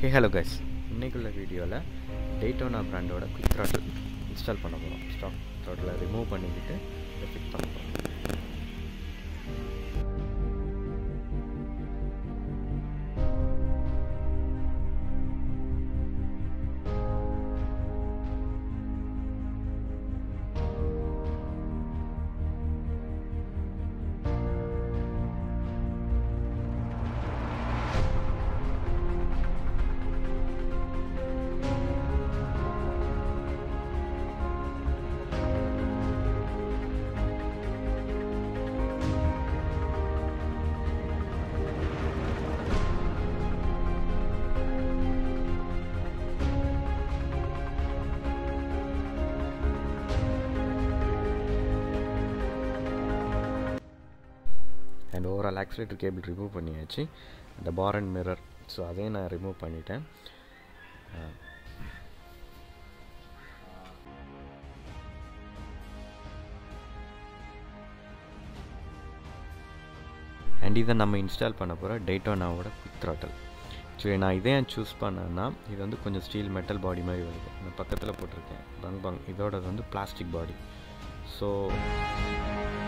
hey hello guys இன்னைக்குள்ள வீடியோவில் Daytona பிராண்டோட குயிக் த்ராட்டில் இன்ஸ்டால் பண்ண போகிறோம் ஸ்டாக் த்ராட்டில் ரிமூவ் பண்ணிக்கிட்டு இதை ஃபிட் பண்ண போகிறோம் and overall accelerator cable remove பண்ணியாச்சு அந்த பார் அண்ட் மிரர் ஸோ அதையும் நான் ரிமூவ் பண்ணிட்டேன் அண்ட் இதை நம்ம இன்ஸ்டால் பண்ண போகிற டேட்டோனாவோட குவிக் த்ராட்டல் ஆக்சுவலி நான் இதே ஏன் சூஸ் பண்ணேன்னா இது வந்து கொஞ்சம் ஸ்டீல் மெட்டல் பாடி மாதிரி வருது நான் பக்கத்தில் போட்டிருக்கேன் பங் பங் இதோட வந்து பிளாஸ்டிக் பாடி ஸோ